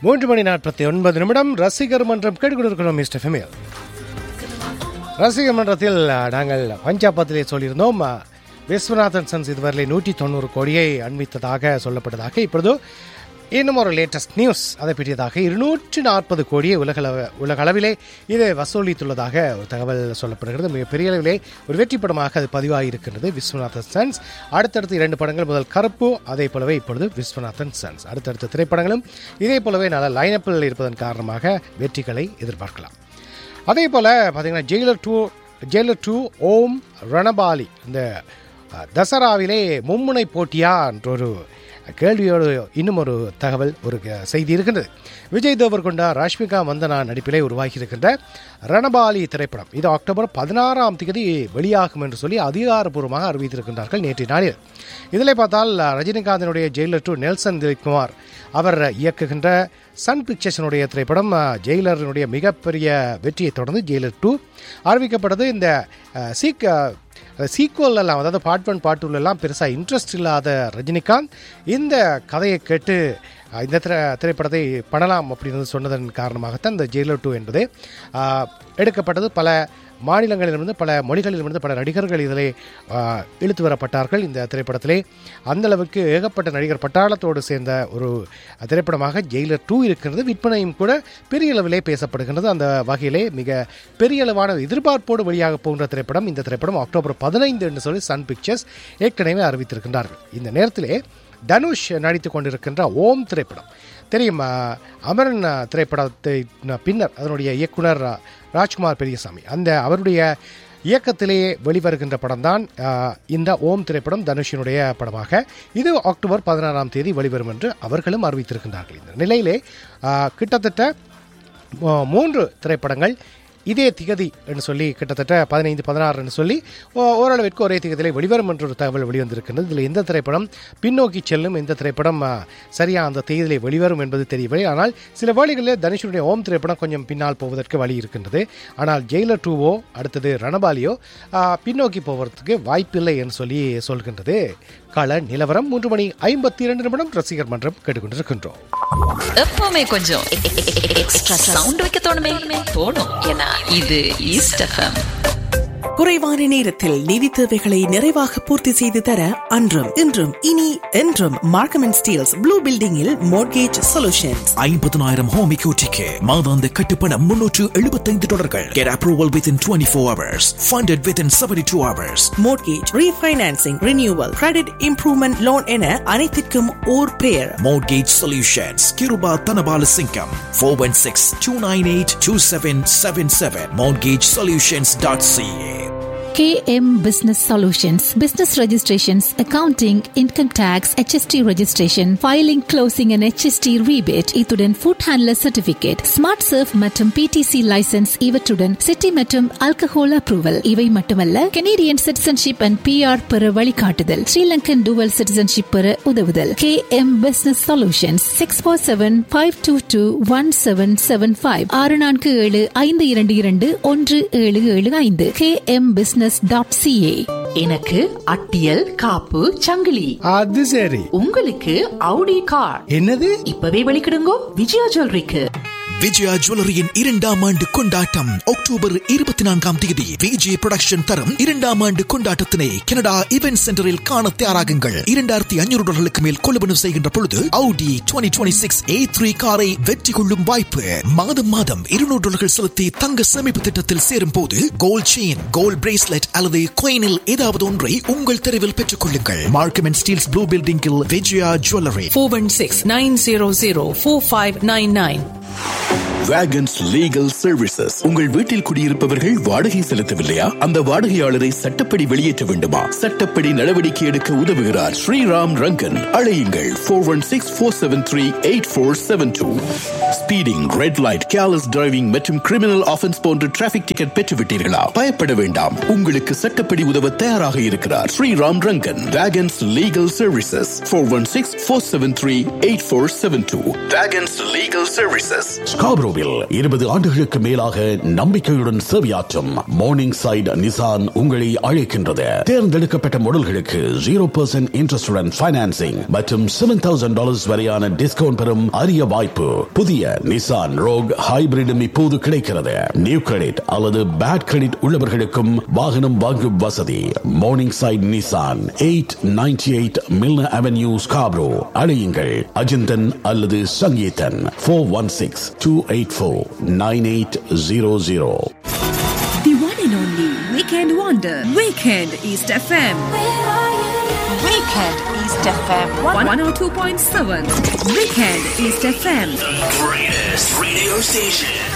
மூன்று மணி நாற்பத்தி ஒன்பது நிமிடம் ரசிகர் மன்றம் கேட்டுக்கொண்டிருக்கிறோம் மிஸ்டர் ஃபெமியல் ரசிகர் மன்றத்தில் அஹ், நாங்கள் பஞ்சாபத்திலே சொல்லியிருந்தோம் அஹ், விஸ்வநாதன் சன்ஸ் இதுவரை நூற்றி தொண்ணூறு கோடியை அண்மித்ததாக சொல்லப்பட்டதாக இப்பொழுது இன்னும் ஒரு லேட்டஸ்ட் நியூஸ் அதை பற்றியதாக இருநூற்றி நாற்பது கோடியை உலகளவு உலக அளவிலே இது வசூலித்துள்ளதாக ஒரு தகவல் சொல்லப்படுகிறது மிகப்பெரிய அளவிலே ஒரு வெற்றி படமாக அது பதிவாகியிருக்கிறது விஸ்வநாதன் சன்ஸ் அடுத்தடுத்து இரண்டு படங்கள் முதல் கருப்பு அதே போலவே இப்பொழுது விஸ்வநாதன் சன்ஸ் அடுத்தடுத்த திரைப்படங்களும் இதே போலவே நல்ல லைனப்பில் இருப்பதன் காரணமாக வெற்றிகளை எதிர்பார்க்கலாம் அதே போல் பார்த்தீங்கன்னா ஜெயிலர் டூ ஜெயிலர் டூ ஓம் ரணபாலி இந்த அஹ், தசராவிலே மும்முனை போட்டியா என்ற ஒரு கேள்வியோடு இன்னும் ஒரு தகவல் ஒரு க- செய்தி இருக்கின்றது விஜய் தேவர்கொண்டா ராஷ்மிகா மந்தனா நடிப்பிலே உருவாகி இருக்கின்ற ரணபாலி திரைப்படம் இது அக்டோபர் பதினாறாம் தேதி வெளியாகும் என்று சொல்லி அதிகாரப்பூர்வமாக அறிவித்திருக்கின்றார்கள் நேற்றைய நாளில் இதில் பார்த்தால் அஹ், ரஜினிகாந்தினுடைய ஜெயிலர் டூ நெல்சன் திலீப்குமார் அவர் இயக்குகின்ற சன் பிக்சர்ஸினுடைய திரைப்படம் அஹ், ஜெயிலரினுடைய மிகப்பெரிய வெற்றியை தொடர்ந்து ஜெயிலர் டூ அறிவிக்கப்பட்டது இந்த அஹ், சீக் சீக்குவல் எல்லாம் அதாவது பார்ட் ஒன் பார்ட் எல்லாம் பெருசாக இன்ட்ரெஸ்ட் இல்லாத ரஜினிகாந்த் இந்த கதையை கேட்டு அஹ், இந்த திரை திரைப்படத்தை பண்ணலாம் அப்படின்னு சொன்னதன் காரணமாகத்தான் இந்த ஜெயிலர் டூ என்பது அஹ், எடுக்கப்பட்டது பல மாநிலங்களிலிருந்து பல மொழிகளிலிருந்து பல நடிகர்கள் இதிலே அஹ், இழுத்து வரப்பட்டார்கள் இந்த திரைப்படத்திலே அந்த அளவுக்கு ஏகப்பட்ட நடிகர் பட்டாளத்தோடு சேர்ந்த ஒரு திரைப்படமாக ஜெயிலர் டூ இருக்கிறது விற்பனையும் கூட பெரிய அளவிலே பேசப்படுகின்றது அந்த வகையிலே மிக பெரிய அளவான எதிர்பார்ப்போடு வெளியாக போகின்ற திரைப்படம் இந்த திரைப்படம் அக்டோபர் பதினைந்து என்று சொல்லி சன் பிக்சர்ஸ் ஏற்கனவே அறிவித்திருக்கின்றார்கள் இந்த நேரத்திலே தனுஷ் நடித்து கொண்டிருக்கின்ற ஓம் திரைப்படம் தெரியும் அஹ், அமரன் அஹ், திரைப்படத்தை ந- பின்னர் அதனுடைய இயக்குனர் அஹ், ராஜ்குமார் பெரியசாமி அந்த அவருடைய இயக்கத்திலேயே வெளிவருகின்ற படம்தான் அஹ், இந்த ஓம் திரைப்படம் தனுஷினுடைய படமாக இது அக்டோபர் பதினாறாம் தேதி வெளிவரும் என்று அவர்களும் அறிவித்திருக்கின்றார்கள் இந்த நிலையிலே அஹ், கிட்டத்தட்ட மூ- மூன்று திரைப்படங்கள் இதே திகதி என்று சொல்லி கிட்டத்தட்ட பதினைந்து பதினாறு என்று சொல்லி ஓ- ஓரளவிற்கு ஒரே திகதியிலே வெளிவரும் என்ற ஒரு தகவல் வெளிவந்திருக்கின்றது இதில் எந்த திரைப்படம் பின்னோக்கி செல்லும் இந்த திரைப்படம் ஆ, சரியா அந்த தேதியிலே வெளிவரும் என்பது தெரியவில்லை ஆனால் சில வேளைகளில் தனுஷனுடைய ஓம் திரைப்படம் கொஞ்சம் பின்னால் போவதற்கு வழி இருக்கின்றது ஆனால் ஜெயிலர் டூவோ அடுத்தது ரணபாலியோ ஆ, பின்னோக்கி போவதற்கு வாய்ப்பில்லை என்று சொல்லி சொல்கின்றது கள நிலவரம் மூன்று மணி ஐம்பத்தி இரண்டு நிமிடம் ரசிகர் மன்றம் கேட்டுக்கொண்டிருக்கின்றோம் எப்பவுமே கொஞ்சம் எக்ஸ்ட்ரா சவுண்ட் வைக்க தோணுமே தோணும் ஏன்னா இது ஈஸ்ட் எஃப்எம் குறைவான நேரத்தில் நிதி தேவைகளை நிறைவாக பூர்த்தி செய்து தர அன்றும் இன்றும் இனி என்றும் மார்க்கம் அண்ட் ஸ்டீல்ஸ் ப்ளூ பில்டிங்கில் மோர்கேஜ் சொல்யூஷன்ஸ் ஐம்பதனாயிரம் ஹோம் எக்யூட்டிக்கு மாதாந்த கட்டுப்பணம் முன்னூற்று எழுபத்தைந்து டாலர்கள் Get approval within 24 hours. Funded within 72 hours. Mortgage refinancing renewal credit improvement loan என அனைத்திற்கும் ஓர் பெயர் Mortgage Solutions. Kiruba Tanabala Singham. 416-298-2777. MortgageSolutions.ca. KM Business Solutions, business registrations, accounting, income tax, HST registration, filing, closing and HST rebate, இத்துடன் food handler certificate, smart surf மற்றும் PTC license இவற்றுடன் city மற்றும் alcohol approval இவை மட்டுமல்ல Canadian citizenship and PR பெற வழிகாட்டுதல் Sri Lankan dual citizenship பெற உதவுதல் KM Business Solutions six four seven five two two one seven seven five ஆறு நான்கு ஏழு ஐந்து இரண்டு இரண்டு ஒன்று ஏழு ஏழு ஐந்து KM Business டாட் சிஏ எனக்கு அட்டியல் காப்பு சங்கிலி அது சரி உங்களுக்கு அவுடி கார் என்னது இப்பவே வெளிக்கிடுங்கோ விஜயா ஜுவல்லரிக்கு விஜயா ஜுவல்லரியின் இரண்டாம் ஆண்டு கொண்டாட்டம் அக்டோபர் இருபத்தி நான்காம் தேதி விஜய் புரொடக்ஷன் தரும் இரண்டாம் ஆண்டு கொண்டாட்டத்தினை கனடா இவென்ட் சென்டரில் காண தயாராகுங்கள் இரண்டாயிரத்தி ஐநூறு டாலர்களுக்கு மேல் கொள்வனவு செய்கின்ற பொழுது Audi 2026 சிக்ஸ் ஏ த்ரீ காரை வெற்றி கொள்ளும் வாய்ப்பு மாதம் மாதம் இருநூறு டாலர்கள் செலுத்தி தங்க சேமிப்பு திட்டத்தில் சேரும் போது கோல்ட் செயின் கோல்ட் பிரேஸ்லெட் அல்லது coinல் ஏதாவது ஒன்றை உங்கள் தெருவில் பெற்றுக் கொள்ளுங்கள் மார்க்கம் அண்ட் ஸ்டீல்ஸ் ப்ளூ பில்டிங்கில் Vijaya jewellery four one six nine zero zero four five nine nine Vegans legal services உங்கள் வீட்டில் குடியிருப்பவர்கள் வாடகை செலுத்தவில்லையா அந்த வாடகையாளரை சட்டப்படி வெளியேற்ற வேண்டுமா சட்டப்படி நடவடிக்கை எடுக்க உதவுகிறார் ஸ்ரீராம் ரங்கன் அழையுங்கள் four one six four seven three eight four seven two speeding red light careless driving மற்றும் கிரிமினல் ஆஃபென்ஸ் போன்ற டிராபிக் டிக்கெட் பெற்றுவிட்டீர்களா பயப்பட வேண்டாம் உங்களுக்கு சட்டப்படி உதவ தயாராக இருக்கிறார் Sriram Rangan Vegans legal services four one six four seven three eight four seven two Vegans legal services Scarborough ஸ்காப்ரோவில் இருபது ஆண்டுகளுக்கு மேலாக நம்பிக்கையுடன் சேவையாற்றும் மார்னிங் சைட் நிசான் உங்களை அழைக்கின்றது தேர்ந்தெடுக்கப்பட்ட மாடல்களுக்கு ஜீரோ பர்சன்ட் இன்ட்ரெஸ்டுடன் பைனான்சிங் மற்றும் செவன் தௌசண்ட் டாலர்ஸ் வரையான டிஸ்கவுண்ட் பெறும் அரிய வாய்ப்பு புதிய நிசான் ரோக் ஹைபிரிடும் இப்போது கிடைக்கிறது நியூ கிரெடிட் அல்லது பேட் கிரெடிட் உள்ளவர்களுக்கும் வாகனம் வாங்கும் வசதி Morningside Nissan eight ninety eight Milner avenue Scarborough அழையுங்கள் அஜிந்தன் அல்லது Sangeethan four one six two eight four nine eight zero zero The one and only Weekend Wonder. Weekend East FM. Weekend East FM. 102.7. Weekend East FM. greatest radio station.